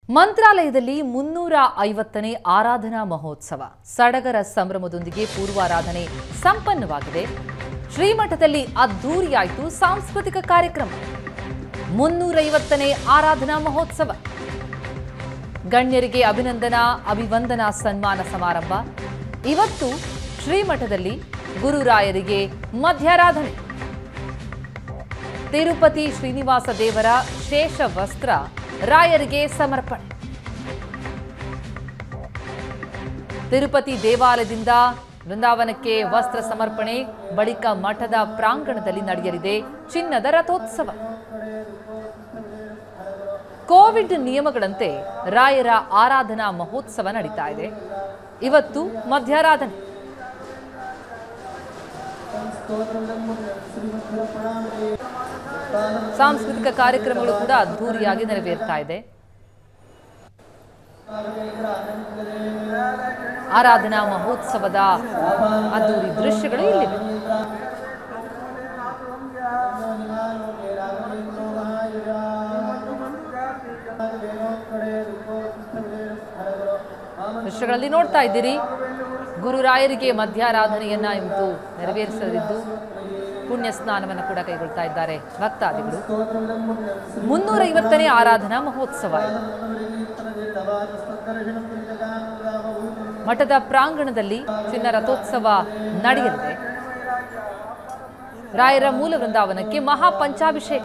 ಮಂತ್ರಾಲಯದಲ್ಲಿ ಮುನ್ನೂರ ಐವತ್ತನೇ ಆರಾಧನಾ ಮಹೋತ್ಸವ ಸಡಗರ ಸಂಭ್ರಮದೊಂದಿಗೆ ಪೂರ್ವಾರಾಧನೆ ಸಂಪನ್ನವಾಗಿದೆ ಶ್ರೀಮಠದಲ್ಲಿ ಅದ್ದೂರಿಯಾಯಿತು ಸಾಂಸ್ಕೃತಿಕ ಕಾರ್ಯಕ್ರಮ ಮುನ್ನೂರೈವತ್ತನೇ ಆರಾಧನಾ ಮಹೋತ್ಸವ ಗಣ್ಯರಿಗೆ ಅಭಿನಂದನಾ ಅಭಿವಂದನಾ ಸನ್ಮಾನ ಸಮಾರಂಭ ಇವತ್ತು ಶ್ರೀಮಠದಲ್ಲಿ ಗುರುರಾಯರಿಗೆ ಮಧ್ಯಾರಾಧನೆ ತಿರುಪತಿ ಶ್ರೀನಿವಾಸ ದೇವರ ಶೇಷ ವಸ್ತ್ರ ರಾಯರಿಗೆ ಸಮರ್ಪಣೆ ತಿರುಪತಿ ದೇವಾಲಯದಿಂದ ವೃಂದಾವನಕ್ಕೆ ವಸ್ತ್ರ ಸಮರ್ಪಣೆ ಬಳಿಕ ಮಠದ ಪ್ರಾಂಗಣದಲ್ಲಿ ನಡೆಯಲಿದೆ ಚಿನ್ನದ ರಥೋತ್ಸವ ಕೋವಿಡ್ ನಿಯಮಗಳಂತೆ ರಾಯರ ಆರಾಧನಾ ಮಹೋತ್ಸವ ನಡೀತಾ ಇದೆ ಇವತ್ತು ಮಧ್ಯಾರಾಧನೆ ಸಾಂಸ್ಕೃತಿಕ ಕಾರ್ಯಕ್ರಮಗಳು ಕೂಡ ಅದ್ಧೂರಿಯಾಗಿ ನೆರವೇರ್ತಾ ಇದೆ ಆರಾಧನಾ ಮಹೋತ್ಸವದ ಅದ್ದೂರಿ ದೃಶ್ಯಗಳು ಇಲ್ಲಿವೆ ದೃಶ್ಯಗಳಲ್ಲಿ ನೋಡ್ತಾ ಇದ್ದೀರಿ ಗುರುರಾಯರಿಗೆ ಮಧ್ಯಾರಾಧನೆಯನ್ನ ಇವತ್ತು ನೆರವೇರಿಸಲಿದ್ದು ಪುಣ್ಯ ಸ್ನಾನವನ್ನು ಕೂಡ ಕೈಗೊಳ್ತಾ ಇದ್ದಾರೆ ಭಕ್ತಾದಿಗಳು ಮುನ್ನೂರೈವತ್ತನೇ ಆರಾಧನಾ ಮಹೋತ್ಸವ ಇದು. ಮಠದ ಪ್ರಾಂಗಣದಲ್ಲಿ ಚಿನ್ನ ರಥೋತ್ಸವ ನಡೆಯಲಿದೆ ರಾಯರ ಮೂಲ ವೃಂದಾವನಕ್ಕೆ ಮಹಾಪಂಚಾಭಿಷೇಕ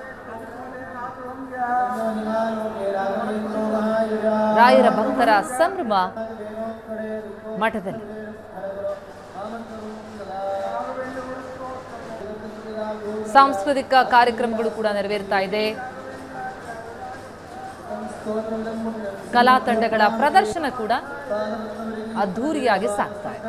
ರಾಯರ ಭಕ್ತರ ಸಂಭ್ರಮ ಮಠದಲ್ಲಿ ಸಾಂಸ್ಕೃತಿಕ ಕಾರ್ಯಕ್ರಮಗಳು ಕೂಡ ನೆರವೇರ್ತಾ ಇದೆ ಕಲಾ ತಂಡಗಳ ಪ್ರದರ್ಶನ ಕೂಡ ಅದ್ಧೂರಿಯಾಗಿ ಸಾಗ್ತಾ ಇದೆ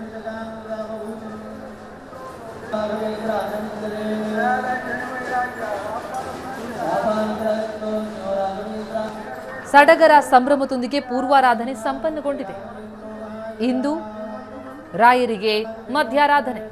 ಸಡಗರ ಸಂಭ್ರಮದೊಂದಿಗೆ ಪೂರ್ವಾರಾಧನೆ ಸಂಪನ್ನಗೊಂಡಿದೆ ಇಂದು ರಾಯರಿಗೆ ಮಧ್ಯಾರಾಧನೆ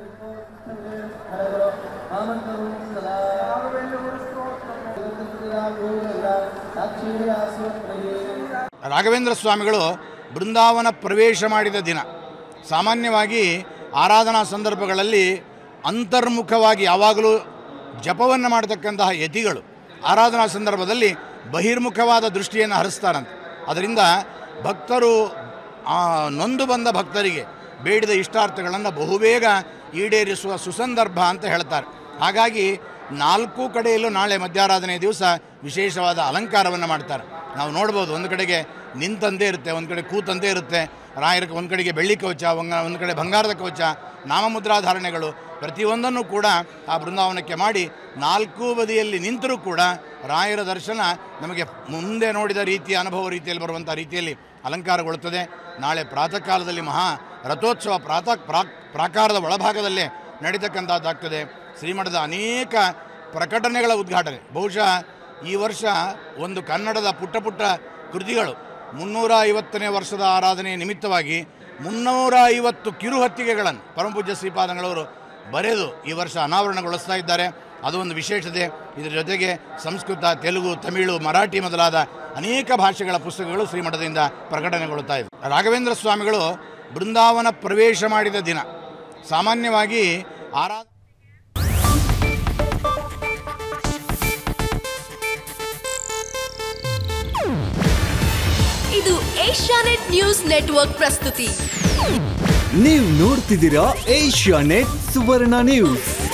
ರಾಘವೇಂದ್ರ ಸ್ವಾಮಿಗಳು ಬೃಂದಾವನ ಪ್ರವೇಶ ಮಾಡಿದ ದಿನ ಸಾಮಾನ್ಯವಾಗಿ ಆರಾಧನಾ ಸಂದರ್ಭಗಳಲ್ಲಿ ಅಂತರ್ಮುಖವಾಗಿ ಯಾವಾಗಲೂ ಜಪವನ್ನು ಮಾಡತಕ್ಕಂತಹ ಯತಿಗಳು ಆರಾಧನಾ ಸಂದರ್ಭದಲ್ಲಿ ಬಹಿರ್ಮುಖವಾದ ದೃಷ್ಟಿಯನ್ನು ಹರಿಸ್ತಾರಂತೆ ಅದರಿಂದ ಭಕ್ತರು ಆ, ನೊಂದು ಬಂದ ಭಕ್ತರಿಗೆ ಬೇಡಿದ ಇಷ್ಟಾರ್ಥಗಳನ್ನು ಬಹುಬೇಗ ಈಡೇರಿಸುವ ಸುಸಂದರ್ಭ ಅಂತ ಹೇಳ್ತಾರೆ ಹಾಗಾಗಿ ನಾಲ್ಕು ಕಡೆಯಲ್ಲೂ ನಾಳೆ ಮಧ್ಯಾರಾಧನೆ ದಿವಸ ವಿಶೇಷವಾದ ಅಲಂಕಾರವನ್ನು ಮಾಡ್ತಾರೆ ನಾವು ನೋಡ್ಬೋದು ಒಂದು ಕಡೆಗೆ ನಿಂತಂತೆ ಇರುತ್ತೆ ಒಂದು ಕಡೆ ಕೂತಂತೆ ಇರುತ್ತೆ ರಾಯರಿಗೆ ಒಂದು ಕಡೆಗೆ ಬೆಳ್ಳಿ ಕವಚ ಒಂಗ ಒಂದು ಕಡೆ ಬಂಗಾರದ ಕವಚ ನಾಮಮುದ್ರಾಧಾರಣೆಗಳು ಪ್ರತಿಯೊಂದನ್ನು ಕೂಡ ಆ ಬೃಂದಾವನಕ್ಕೆ ಮಾಡಿ ನಾಲ್ಕು ಬದಿಯಲ್ಲಿ ನಿಂತರೂ ಕೂಡ ರಾಯರ ದರ್ಶನ ನಮಗೆ ಮುಂದೆ ನೋಡಿದ ರೀತಿಯ ಅನುಭವ ರೀತಿಯಲ್ಲಿ ಬರುವಂಥ ರೀತಿಯಲ್ಲಿ ಅಲಂಕಾರಗೊಳ್ಳುತ್ತದೆ ನಾಳೆ ಪ್ರಾತಃ ಕಾಲದಲ್ಲಿ ಮಹಾ ರಥೋತ್ಸವ ಪ್ರಾತಃ ಪ್ರಾಕ್ ಪ್ರಾಕಾರದ ಒಳಭಾಗದಲ್ಲೇ ನಡೀತಕ್ಕಂಥದ್ದಾಗ್ತದೆ ಶ್ರೀಮಠದ ಅನೇಕ ಪ್ರಕಟಣೆಗಳ ಉದ್ಘಾಟನೆ ಬಹುಶಃ ಈ ವರ್ಷ ಒಂದು ಕನ್ನಡದ ಪುಟ್ಟ ಪುಟ್ಟ ಕೃತಿಗಳು ಮುನ್ನೂರ ಐವತ್ತನೇ ವರ್ಷದ ಆರಾಧನೆಯ ನಿಮಿತ್ತವಾಗಿ ಮುನ್ನೂರ ಐವತ್ತು ಕಿರುಹತ್ತಿಗೆಗಳನ್ನು ಪರಮಪೂಜ್ಯ ಶ್ರೀಪಾದಂಗಳವರು ಬರೆದು ಈ ವರ್ಷ ಅನಾವರಣಗೊಳಿಸ್ತಾ ಇದ್ದಾರೆ ಅದು ಒಂದು ವಿಶೇಷತೆ ಇದರ ಜೊತೆಗೆ ಸಂಸ್ಕೃತ ತೆಲುಗು ತಮಿಳು ಮರಾಠಿ ಮೊದಲಾದ ಅನೇಕ ಭಾಷೆಗಳ ಪುಸ್ತಕಗಳು ಶ್ರೀಮಠದಿಂದ ಪ್ರಕಟಣೆಗೊಳ್ಳುತ್ತಾ ಇದೆ ರಾಘವೇಂದ್ರ ಸ್ವಾಮಿಗಳು ಬೃಂದಾವನ ಪ್ರವೇಶ ಮಾಡಿದ ದಿನ ಸಾಮಾನ್ಯವಾಗಿ ಆರಾ ಇದು ಏಷ್ಯಾನೆಟ್ ನ್ಯೂಸ್ ನೆಟ್ವರ್ಕ್ ಪ್ರಸ್ತುತಿ ನೀವು ನೋಡ್ತಿದ್ದೀರಾ ಏಷ್ಯಾ ನೆಟ್ ಸುವರ್ಣ ನ್ಯೂಸ್